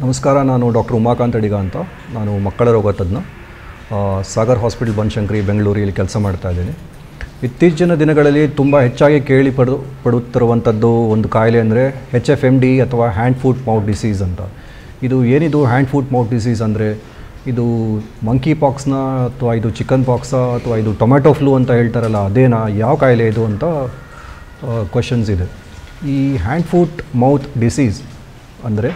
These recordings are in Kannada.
ನಮಸ್ಕಾರ ನಾನು ಡಾಕ್ಟರ್ ಉಮಾಕಾಂತ್ ಅಡಿಗ ಅಂತ ನಾನು ಮಕ್ಕಳ ರೋಗ ತಜ್ಞ ಆ, ಸಾಗರ್ ಹಾಸ್ಪಿಟಲ್ ಬನಶಂಕರಿ ಬೆಂಗಳೂರಲ್ಲಿ ಕೆಲಸ ಮಾಡ್ತಾ ಇದ್ದೀನಿ ಇತ್ತೀಚಿನ ದಿನಗಳಲ್ಲಿ ತುಂಬ ಹೆಚ್ಚಾಗಿ ಕೇಳಿ ಪಡು ಪಡುತ್ತಿರುವಂಥದ್ದು ಒಂದು ಕಾಯಿಲೆ ಅಂದರೆ ಎಚ್ ಎಫ್ ಎಮ್ ಡಿ ಅಥವಾ ಹ್ಯಾಂಡ್ ಫುಟ್ ಮೌತ್ ಡಿಸೀಸ್ ಅಂತ ಇದು ಏನಿದು ಹ್ಯಾಂಡ್ ಫುಟ್ ಮೌತ್ ಡಿಸೀಸ್ ಅಂದರೆ ಇದು ಮಂಕಿ ಪಾಕ್ಸ್ನ ಅಥವಾ ಇದು ಚಿಕನ್ ಪಾಕ್ಸಾ ಅಥವಾ ಇದು ಟೊಮ್ಯಾಟೊ ಫ್ಲೂ ಅಂತ ಹೇಳ್ತಾರಲ್ಲ ಅದೇನಾ ಯಾವ ಕಾಯಿಲೆ ಇದು ಅಂತ ಕ್ವಶನ್ಸ್ ಇದೆ ಈ ಹ್ಯಾಂಡ್ ಫುಟ್ ಮೌತ್ ಡಿಸೀಸ್ ಅಂದರೆ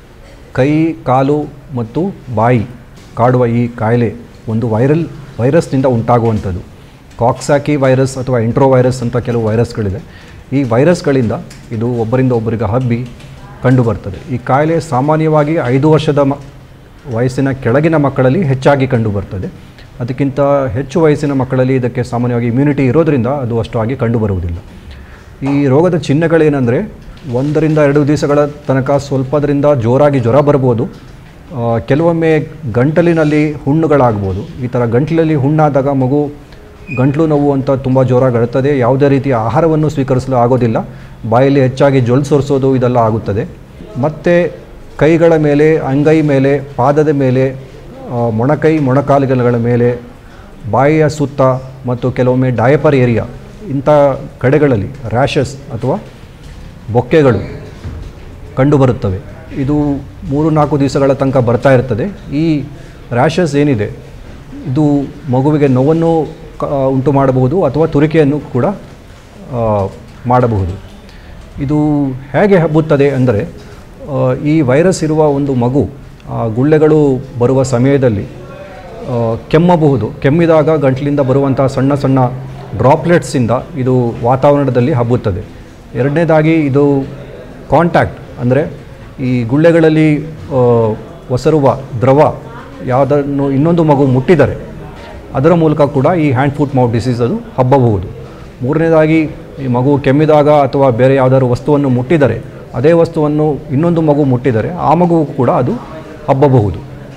ಕೈ ಕಾಲು ಮತ್ತು ಬಾಯಿ ಕಾಡುವ ಈ ಕಾಯಿಲೆ ಒಂದು ವೈರಲ್ ವೈರಸ್ನಿಂದ ಉಂಟಾಗುವಂಥದ್ದು ಕಾಕ್ಸಾಕಿ ವೈರಸ್ ಅಥವಾ ಇಂಟ್ರೋ ವೈರಸ್ ಅಂತ ಕೆಲವು ವೈರಸ್ಗಳಿದೆ ಈ ವೈರಸ್ಗಳಿಂದ ಇದು ಒಬ್ಬರಿಂದ ಒಬ್ಬರಿಗೆ ಹಬ್ಬಿ ಕಂಡುಬರ್ತದೆ ಈ ಕಾಯಿಲೆ ಸಾಮಾನ್ಯವಾಗಿ ಐದು ವರ್ಷದ ಮ ವಯಸ್ಸಿನ ಕೆಳಗಿನ ಮಕ್ಕಳಲ್ಲಿ ಹೆಚ್ಚಾಗಿ ಕಂಡುಬರ್ತದೆ ಅದಕ್ಕಿಂತ ಹೆಚ್ಚು ವಯಸ್ಸಿನ ಮಕ್ಕಳಲ್ಲಿ ಇದಕ್ಕೆ ಸಾಮಾನ್ಯವಾಗಿ ಇಮ್ಯುನಿಟಿ ಇರೋದರಿಂದ ಅದು ಅಷ್ಟು ಆಗಿ ಕಂಡುಬರುವುದಿಲ್ಲ ಈ ರೋಗದ ಚಿಹ್ನೆಗಳೇನೆಂದರೆ ಒಂದರಿಂದ ಎರಡು ದಿವಸಗಳ ತನಕ ಸ್ವಲ್ಪದರಿಂದ ಜೋರಾಗಿ ಜ್ವರ ಬರ್ಬೋದು ಆ, ಕೆಲವೊಮ್ಮೆ ಗಂಟಲಿನಲ್ಲಿ ಹುಣ್ಣುಗಳಾಗ್ಬೋದು ಈ ಥರ ಗಂಟಲಲ್ಲಿ ಹುಣ್ಣಾದಾಗ ಮಗು ಗಂಟ್ಲು ನೋವು ಅಂತ ತುಂಬ ಜೋರಾಗಿ ಅಳುತ್ತದೆ ಯಾವುದೇ ರೀತಿಯ ಆಹಾರವನ್ನು ಸ್ವೀಕರಿಸಲು ಆಗೋದಿಲ್ಲ ಬಾಯಲ್ಲಿ ಹೆಚ್ಚಾಗಿ ಜೊಲ್ ಸೋರಿಸೋದು ಇದೆಲ್ಲ ಆಗುತ್ತದೆ ಮತ್ತು ಕೈಗಳ ಮೇಲೆ ಅಂಗೈ ಮೇಲೆ ಪಾದದ ಮೇಲೆ ಆ, ಮೊಣಕೈ ಮೊಣಕಾಲುಗಳ ಮೇಲೆ ಬಾಯಿಯ ಸುತ್ತ ಮತ್ತು ಕೆಲವೊಮ್ಮೆ ಡಯಪರ್ ಏರಿಯಾ ಇಂಥ ಕಡೆಗಳಲ್ಲಿ ರ್ಯಾಷಸ್ ಅಥವಾ ಬೊಕ್ಕೆಗಳು ಕಂಡುಬರುತ್ತವೆ ಇದು ಮೂರು ನಾಲ್ಕು ದಿವಸಗಳ ತನಕ ಬರ್ತಾ ಇರ್ತದೆ ಈ ರ್ಯಾಷಸ್ ಏನಿದೆ ಇದು ಮಗುವಿಗೆ ನೋವನ್ನು ಕ ಉಂಟು ಮಾಡಬಹುದು ಅಥವಾ ತುರಿಕೆಯನ್ನು ಕೂಡ ಆ, ಮಾಡಬಹುದು ಇದು ಹೇಗೆ ಹಬ್ಬುತ್ತದೆ ಅಂದರೆ ಆ, ಈ ವೈರಸ್ ಇರುವ ಒಂದು ಮಗು ಆ ಗುಳ್ಳೆಗಳು ಬರುವ ಸಮಯದಲ್ಲಿ ಆ, ಕೆಮ್ಮಬಹುದು ಕೆಮ್ಮಿದಾಗ ಗಂಟಲಿಂದ ಬರುವಂಥ ಸಣ್ಣ ಸಣ್ಣ ಡ್ರಾಪ್ಲೆಟ್ಸಿಂದ ಇದು ವಾತಾವರಣದಲ್ಲಿ ಹಬ್ಬುತ್ತದೆ ಎರಡನೇದಾಗಿ ಇದು ಕಾಂಟ್ಯಾಕ್ಟ್ ಅಂದರೆ ಈ ಗುಳ್ಳೆಗಳಲ್ಲಿ ಆ, ಒಸರುವ ದ್ರವ ಯಾವುದನ್ನು ಇನ್ನೊಂದು ಮಗು ಮುಟ್ಟಿದರೆ ಅದರ ಮೂಲಕ ಕೂಡ ಈ ಹ್ಯಾಂಡ್ ಫುಟ್ ಮೌತ್ ಡಿಸೀಸ್ ಅದು ಹಬ್ಬಬಹುದು ಮೂರನೇದಾಗಿ ಈ ಮಗು ಕೆಮ್ಮಿದಾಗ ಅಥವಾ ಬೇರೆ ಯಾವುದಾದ್ರು ವಸ್ತುವನ್ನು ಮುಟ್ಟಿದರೆ ಅದೇ ವಸ್ತುವನ್ನು ಇನ್ನೊಂದು ಮಗು ಮುಟ್ಟಿದರೆ ಆ ಮಗುವು ಕೂಡ ಅದು ಹಬ್ಬಬಹುದು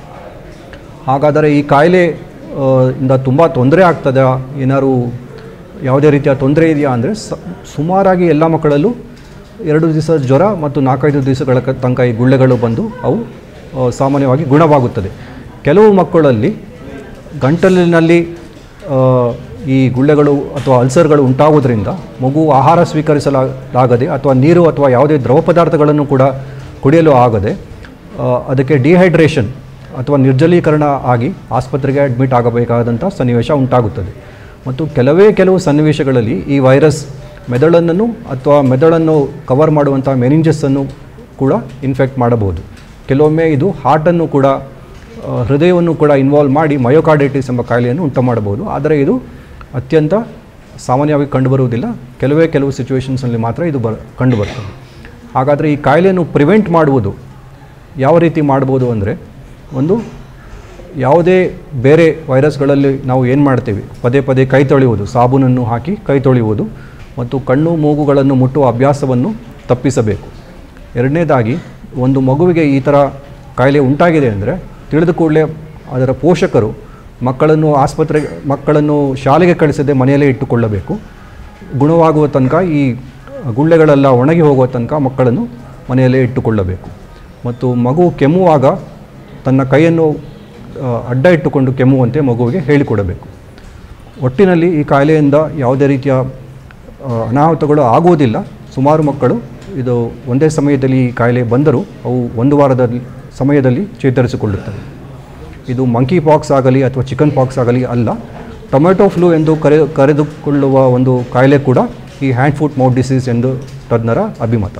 ಹಾಗಾದರೆ ಈ ಕಾಯಿಲೆ ಆ, ಇಂದ ತುಂಬ ತೊಂದರೆ ಆಗ್ತದಾ ಏನಾದ್ರು ಯಾವುದೇ ರೀತಿಯ ತೊಂದರೆ ಇದೆಯಾ ಅಂದರೆ ಸ ಸುಮಾರಾಗಿ ಎಲ್ಲ ಮಕ್ಕಳಲ್ಲೂ ಎರಡು ದಿವಸ ಜ್ವರ ಮತ್ತು ನಾಲ್ಕೈದು ದಿವಸಗಳ ಕ- ತನಕ ಈ ಗುಳ್ಳೆಗಳು ಬಂದು ಅವು ಆ, ಸಾಮಾನ್ಯವಾಗಿ ಗುಣವಾಗುತ್ತದೆ ಕೆಲವು ಮಕ್ಕಳಲ್ಲಿ ಗಂಟಲಿನಲ್ಲಿ ಆ, ಈ ಗುಳ್ಳೆಗಳು ಅಥವಾ ಅಲ್ಸರ್ಗಳು ಉಂಟಾಗುವುದರಿಂದ ಮಗು ಆಹಾರ ಸ್ವೀಕರಿಸಲಾಗದೆ ಅಥವಾ ನೀರು ಅಥವಾ ಯಾವುದೇ ದ್ರವ ಪದಾರ್ಥಗಳನ್ನು ಕೂಡ ಕುಡಿಯಲು ಆಗದೆ ಆ, ಅದಕ್ಕೆ ಡಿಹೈಡ್ರೇಷನ್ ಅಥವಾ ನಿರ್ಜಲೀಕರಣ ಆಗಿ ಆಸ್ಪತ್ರೆಗೆ ಅಡ್ಮಿಟ್ ಆಗಬೇಕಾದಂಥ ಸನ್ನಿವೇಶ ಉಂಟಾಗುತ್ತದೆ ಮತ್ತು ಕೆಲವೇ ಕೆಲವು ಸನ್ನಿವೇಶಗಳಲ್ಲಿ ಈ ವೈರಸ್ ಮೆದುಳನ್ನು ಅಥವಾ ಮೆದುಳನ್ನು ಕವರ್ ಮಾಡುವಂಥ ಮೆನಿಂಜಸ್ಸನ್ನು ಕೂಡ ಇನ್ಫೆಕ್ಟ್ ಮಾಡಬಹುದು ಕೆಲವೊಮ್ಮೆ ಇದು ಹಾರ್ಟನ್ನು ಕೂಡ ಆ, ಹೃದಯವನ್ನು ಕೂಡ ಇನ್ವಾಲ್ವ್ ಮಾಡಿ ಮಯೋಕಾರ್ಡೈಟಿಸ್ ಎಂಬ ಕಾಯಿಲೆಯನ್ನು ಉಂಟು ಮಾಡಬಹುದು ಆದರೆ ಇದು ಅತ್ಯಂತ ಸಾಮಾನ್ಯವಾಗಿ ಕಂಡುಬರುವುದಿಲ್ಲ ಕೆಲವೇ ಕೆಲವು ಸಿಚುವೇಶನ್ಸಲ್ಲಿ ಮಾತ್ರ ಇದು ಬ ಕಂಡುಬರ್ತದೆ ಹಾಗಾದರೆ ಈ ಕಾಯಿಲೆಯನ್ನು ಪ್ರಿವೆಂಟ್ ಮಾಡುವುದು ಯಾವ ರೀತಿ ಮಾಡ್ಬೋದು ಅಂದರೆ ಒಂದು ಯಾವುದೇ ಬೇರೆ ವೈರಸ್ಗಳಲ್ಲಿ ನಾವು ಏನು ಮಾಡ್ತೀವಿ ಪದೇ ಪದೇ ಕೈ ತೊಳೆಯುವುದು ಸಾಬೂನನ್ನು ಹಾಕಿ ಕೈ ತೊಳೆಯುವುದು ಮತ್ತು ಕಣ್ಣು ಮೂಗುಗಳನ್ನು ಮುಟ್ಟುವ ಅಭ್ಯಾಸವನ್ನು ತಪ್ಪಿಸಬೇಕು ಎರಡನೇದಾಗಿ ಒಂದು ಮಗುವಿಗೆ ಈ ಥರ ಕಾಯಿಲೆ ಉಂಟಾಗಿದೆ ಅಂದರೆ ತಿಳಿದ ಕೂಡಲೇ ಅದರ ಪೋಷಕರು ಮಕ್ಕಳನ್ನು ಆಸ್ಪತ್ರೆ ಮಕ್ಕಳನ್ನು ಶಾಲೆಗೆ ಕಳಿಸದೆ ಮನೆಯಲ್ಲೇ ಇಟ್ಟುಕೊಳ್ಳಬೇಕು ಗುಣವಾಗುವ ತನಕ ಈ ಗುಳ್ಳೆಗಳೆಲ್ಲ ಒಣಗಿ ಹೋಗುವ ತನಕ ಮಕ್ಕಳನ್ನು ಮನೆಯಲ್ಲೇ ಇಟ್ಟುಕೊಳ್ಳಬೇಕು ಮತ್ತು ಮಗು ಕೆಮ್ಮುವಾಗ ತನ್ನ ಕೈಯನ್ನು ಆ, ಅಡ್ಡ ಇಟ್ಟುಕೊಂಡು ಕೆಮ್ಮುವಂತೆ ಮಗುವಿಗೆ ಹೇಳಿಕೊಡಬೇಕು ಒಟ್ಟಿನಲ್ಲಿ ಈ ಕಾಯಿಲೆಯಿಂದ ಯಾವುದೇ ರೀತಿಯ ಆ, ಅನಾಹುತಗಳು ಆಗುವುದಿಲ್ಲ ಸುಮಾರು ಮಕ್ಕಳು ಇದು ಒಂದೇ ಸಮಯದಲ್ಲಿ ಈ ಕಾಯಿಲೆ ಬಂದರೂ ಅವು ಒಂದು ವಾರದಲ್ಲಿ ಸಮಯದಲ್ಲಿ ಚೇತರಿಸಿಕೊಳ್ಳುತ್ತವೆ ಇದು ಮಂಕಿ ಪಾಕ್ಸ್ ಆಗಲಿ ಅಥವಾ ಚಿಕನ್ ಪಾಕ್ಸ್ ಆಗಲಿ ಅಲ್ಲ ಟೊಮೆಟೊ ಫ್ಲೂ ಎಂದು ಕರೆ ಕರೆದುಕೊಳ್ಳುವ ಒಂದು ಕಾಯಿಲೆ ಕೂಡ ಈ ಹ್ಯಾಂಡ್ ಫುಟ್ ಮೌತ್ ಡಿಸೀಸ್ ಎಂದು ತಜ್ಞರ ಅಭಿಮತ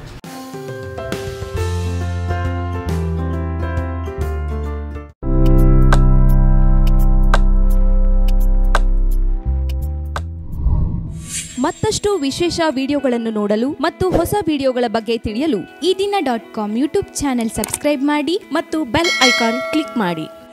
ಮತ್ತಷ್ಟು ವಿಶೇಷ ವಿಡಿಯೋಗಳನ್ನು ನೋಡಲು ಮತ್ತು ಹೊಸ ವಿಡಿಯೋಗಳ ಬಗ್ಗೆ ತಿಳಿಯಲು ಈ ದಿನ dot com YouTube channel subscribe ಮಾಡಿ ಮತ್ತು ಬೆಲ್ ಐಕಾನ್ ಕ್ಲಿಕ್ ಮಾಡಿ